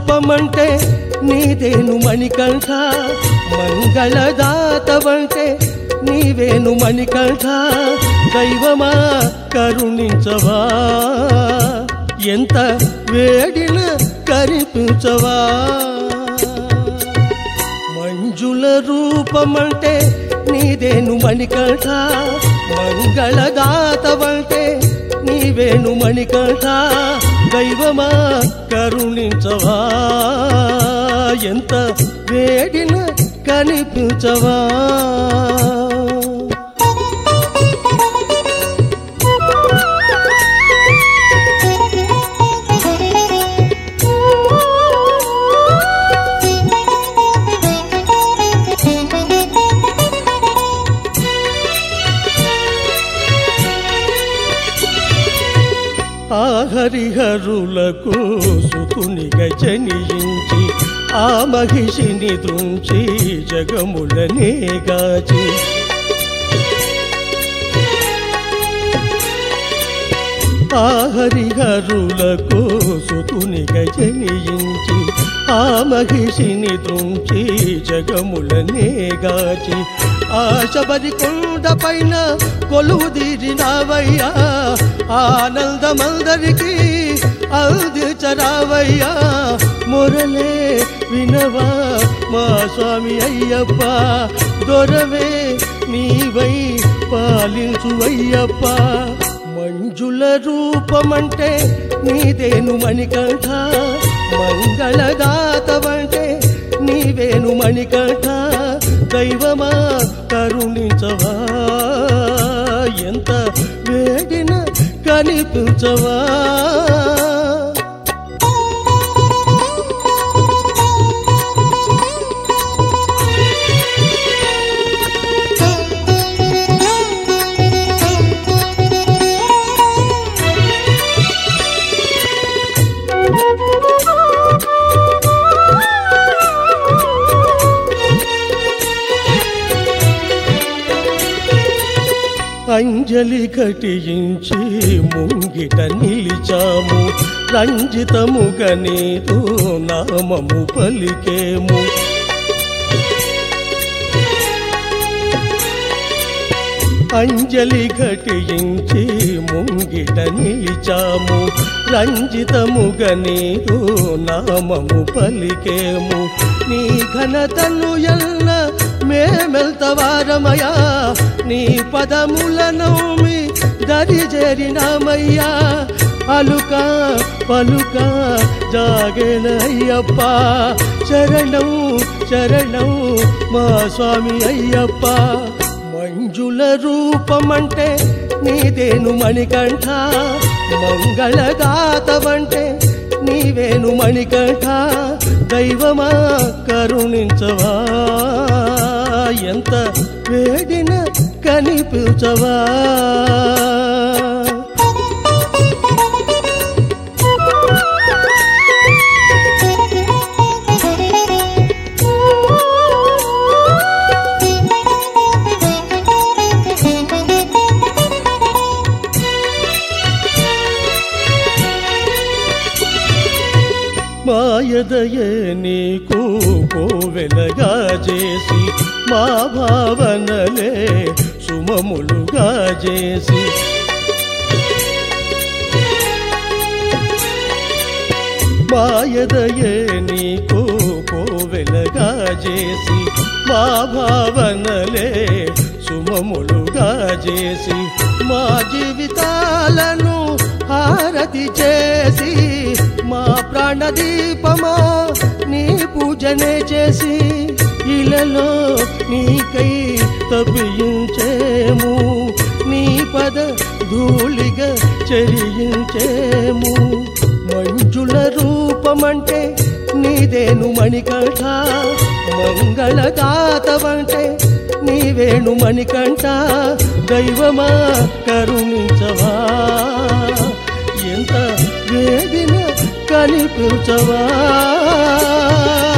రూపమంటే నీదేను మణికంఠ మంగళదాతవంటే నీవేను మణికంఠ దైవమా కరుణించవా ఎంత వేడిన కరిపించవా మంజుల రూపమంటే నీదేను మణికంఠ మంగళదాతవంటే నీవేను మణికంఠ దైవమా కరుణించవా ఎంత వేడిన కనిపించవా ఆ హరిహరులకు సుతునిగా జనించి ఆ మహిషిని దృంచి జగములనే గాచి ఆ హరిహరులకు సుతునిగా జనించి ఆ మహిషిని దృంచి జగములనే గాచి ఆ శబరి కొండ పైన కొలువు తీరినావయ్యా ఆనందమందరికి అందించరావయ్యా మురలే వినవా మా స్వామి అయ్యప్ప దొరవే నీవై పాలించు అయ్యప్ప మంజుల రూపమంటే నీదేను మణికంఠ మంగళదాతవంటే నీవేను మణికంఠ దైవమా కరుణించవా ఎంత వేడిన కనిపించవా అంజలి ఘటించి ముంగిట నిలిచాము రంజితముగా నీతో నామము పలికేము అంజలి ఘటించి ముంగిట నిలిచాము రంజితముగా నీతో నామము పలికేము నీ ఘనతను ఎల్ల మేమెల్తవారమయా నీ పదముల నౌమి దరి చేరినామయ్యా అలుక పలుక జాగేనయ్యప్ప శరణం శరణం మా స్వామి అయ్యప్ప మంజుల రూపమంటే నీదేను మణికంఠ మంగళదాతవంటే నీవేను మణికంఠ దైవమా కరుణించవా ఎంత వేడిన కనిపించవా మాయదయే నీకు కోవెలగా చేసి మా భావనలే సుమములుగా చేసి మాయదయే నీకు కోవెలగా చేసి మా భావనలే సుమములుగా చేసి మా జీవితాలను హారతి చేసి మా ప్రాణదీపమా నీ పూజనే చేసి ఇలలో నీకై తప్పించేము నీ పద ధూళిగా చెరియించేము మంజుల రూపమంటే నీదేను మణికంఠ మంగళదాతవంటే నీవేణు మణికంఠ దైవమా కరుణించవా ఎంత వేదిన కనిపించవా